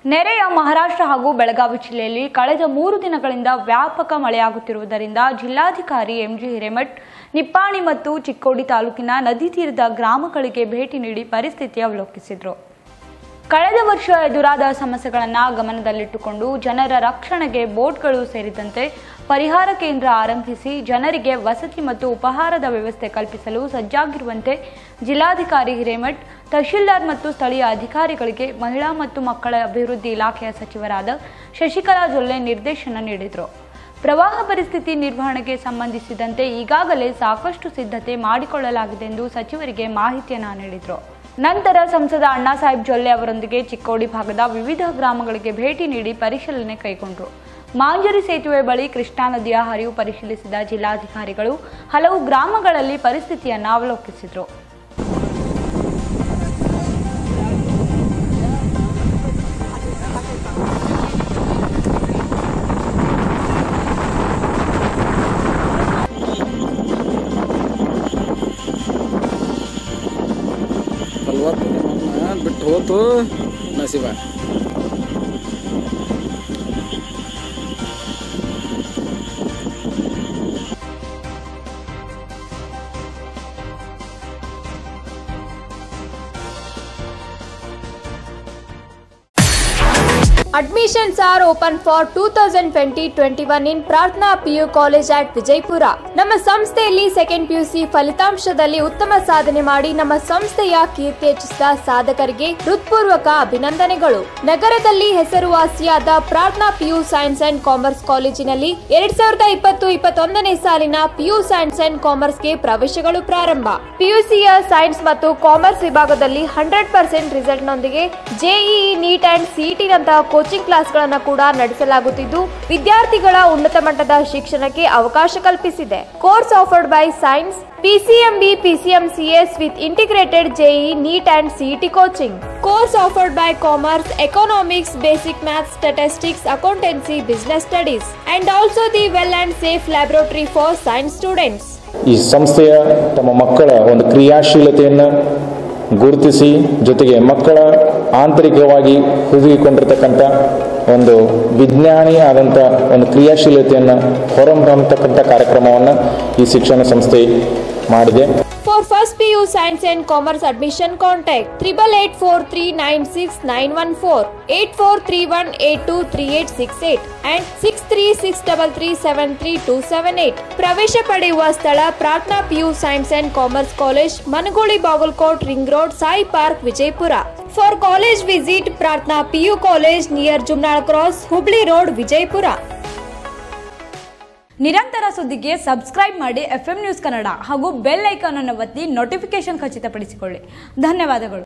ನೆರೆಯ ಮಹಾರಾಷ್ಟ್ರ ಹಾಗೂ ಬೆಳಗಾವಿ ಜಿಲ್ಲೆಯಲ್ಲಿ ಕಳೆದ ಮೂರು ದಿನಗಳಿಂದ ವ್ಯಾಪಕ ಮಳೆಯಾಗುತ್ತಿರುವುದರಿಂದ ಜಿಲ್ಲಾಧಿಕಾರಿ ಎಂಜಿ ಹಿರೇಮಠ್ ನಿಪ್ಪಾಣಿ ಮತ್ತು ಚಿಕ್ಕೋಡಿ ತಾಲೂಕಿನ ನದಿ ತೀರದ ಗ್ರಾಮಗಳಿಗೆ ಭೇಟಿ ನೀಡಿ ಪರಿಸ್ಥಿತಿ ಅವಲೋಕಿಸಿದರು ಕಳೆದ ವರ್ಷ ಎದುರಾದ ಸಮಸ್ಯೆಗಳನ್ನು ಗಮನದಲ್ಲಿಟ್ಟುಕೊಂಡು ಜನರ ರಕ್ಷಣೆಗೆ ಬೋಟ್ಗಳು ಸೇರಿದಂತೆ ಪರಿಹಾರ ಕೇಂದ್ರ ಆರಂಭಿಸಿ ಜನರಿಗೆ ವಸತಿ ಮತ್ತು ಉಪಹಾರದ ವ್ಯವಸ್ಥೆ ಕಲ್ಪಿಸಲು ಸಜ್ಜಾಗಿರುವಂತೆ ಜಿಲ್ಲಾಧಿಕಾರಿ ಹಿರೇಮಠ್ ತಹಶೀಲ್ದಾರ್ ಮತ್ತು ಸ್ಥಳೀಯ ಅಧಿಕಾರಿಗಳಿಗೆ ಮಹಿಳಾ ಮತ್ತು ಮಕ್ಕಳ ಅಭಿವೃದ್ಧಿ ಇಲಾಖೆಯ ಸಚಿವರಾದ ಶಶಿಕಲಾ ಜೊಲ್ಲೆ ನಿರ್ದೇಶನ ನೀಡಿದರು ಪ್ರವಾಹ ಪರಿಸ್ಥಿತಿ ನಿರ್ವಹಣೆಗೆ ಸಂಬಂಧಿಸಿದಂತೆ ಈಗಾಗಲೇ ಸಾಕಷ್ಟು ಸಿದ್ಧತೆ ಮಾಡಿಕೊಳ್ಳಲಾಗಿದೆ ಎಂದು ಸಚಿವರಿಗೆ ಮಾಹಿತಿಯನ್ನು ನೀಡಿದರು ನಂತರ ಸಂಸದ ಅಣ್ಣಾಸಾಹೇಬ್ ಜೊಲ್ಲೆ ಅವರೊಂದಿಗೆ ಚಿಕ್ಕೋಡಿ ಭಾಗದ ವಿವಿಧ ಗ್ರಾಮಗಳಿಗೆ ಭೇಟಿ ನೀಡಿ ಪರಿಶೀಲನೆ ಕೈಗೊಂಡರು ಮಾಂಜರಿ ಸೇತುವೆ ಬಳಿ ಕೃಷ್ಣಾ ನದಿಯ ಹರಿವು ಪರಿಶೀಲಿಸಿದ ಜಿಲ್ಲಾಧಿಕಾರಿಗಳು ಹಲವು ಗ್ರಾಮಗಳಲ್ಲಿ ಪರಿಸ್ಥಿತಿಯನ್ನು ಅವಲೋಕಿಸಿದರು ಫಲವತ್ತು ಮಣ್ಣು ಬಿಟ್ಟು ಹೋತು ನಸೀಬ Admissions are open for 2020-21 in Prarthana PU college at Vijayapura ನಮ್ಮ ಸಂಸ್ಥೆಯಲ್ಲಿ ಸೆಕೆಂಡ್ ಪಿಯುಸಿ ಫಲಿತಾಂಶದಲ್ಲಿ ಉತ್ತಮ ಸಾಧನೆ ಮಾಡಿ ನಮ್ಮ ಸಂಸ್ಥೆಯ ಕೀರ್ತಿ ಹೆಚ್ಚಿಸಿದ ಸಾಧಕರಿಗೆ ಹೃತ್ಪೂರ್ವಕ ಅಭಿನಂದನೆಗಳು ನಗರದಲ್ಲಿ ಹೆಸರುವಾಸಿಯಾದ ಪ್ರಾರ್ಥನಾ ಪಿಯು ಸೈನ್ಸ್ ಅಂಡ್ ಕಾಮರ್ಸ್ ಕಾಲೇಜಿನಲ್ಲಿ ಎರಡ್ ಸಾವಿರದ ಇಪ್ಪತ್ತು ಇಪ್ಪತ್ತೊಂದನೇ ಸಾಲಿನ ಪಿಯು ಸೈನ್ಸ್ ಅಂಡ್ ಕಾಮರ್ಸ್ಗೆ ಪ್ರವೇಶಗಳು ಪ್ರಾರಂಭ ಪಿಯುಸಿಯ ಸೈನ್ಸ್ ಮತ್ತು ಕಾಮರ್ಸ್ ವಿಭಾಗದಲ್ಲಿ ಹಂಡ್ರೆಡ್ ಪರ್ಸೆಂಟ್ ರಿಸಲ್ಟ್ನೊಂದಿಗೆ ಜೆಇಇ ನೀಟ್ ಅಂಡ್ ಸಿಇಟಿ ನಂತಹ ಕೋಚಿಂಗ್ ಕ್ಲಾಸ್ಗಳನ್ನು ಕೂಡ ನಡೆಸಲಾಗುತ್ತಿದ್ದು ವಿದ್ಯಾರ್ಥಿಗಳ ಉನ್ನತ ಮಟ್ಟದ ಶಿಕ್ಷಣಕ್ಕೆ ಅವಕಾಶ ಕಲ್ಪಿಸಿದೆ course offered by science PCMB PCMCS with integrated JEE NEET and CET coaching course offered by commerce economics basic maths statistics accountancy business studies and also the well and safe laboratory for science students ಈ ಸಂಸ್ಥೆಯ ತಮ್ಮ ಮಕ್ಕಳ ಒಂದು ಕ್ರಿಯಾಶೀಲತೆಯನ್ನು ಗುರುತಿಸಿ ಜೊತೆಗೆ ಮಕ್ಕಳ ಆಂತರಿಕವಾಗಿ ಹುದುಗಿಕೊಂಡಿರ್ತಕ್ಕಂಥ ಒಂದು ವಿಜ್ಞಾನಿ ಆದಂಥ ಒಂದು ಕ್ರಿಯಾಶೀಲತೆಯನ್ನು ಹೊರಹೊಮ್ಮತಕ್ಕಂಥ ಕಾರ್ಯಕ್ರಮವನ್ನು ಈ ಶಿಕ್ಷಣ ಸಂಸ್ಥೆ ಮಾಡಿದೆ For first PU Science and Commerce admission contact triple eight four three nine six nine one four eight four three one eight two three eight six eight and six three six double three seven three two seven eight. ಪ್ರವೇಶ ಪಡೆಯುವ ಸ್ಥಳ Prarthana PU science and commerce college Managoli Bagalkot ring road Sai park Vijayapura for college visit Prarthana PU college near Jumnal cross Hubli road Vijayapura ನಿರಂತರ ಸುದ್ದಿಗೆ subscribe ಮಾಡಿ F news Kannada ಹಾಗೂ bell icon ಅನ್ನು ಒತ್ತಿ notification ಖಚಿತಪಡಿಸಿಕೊಳ್ಳಿ ಧನ್ಯವಾದಗಳು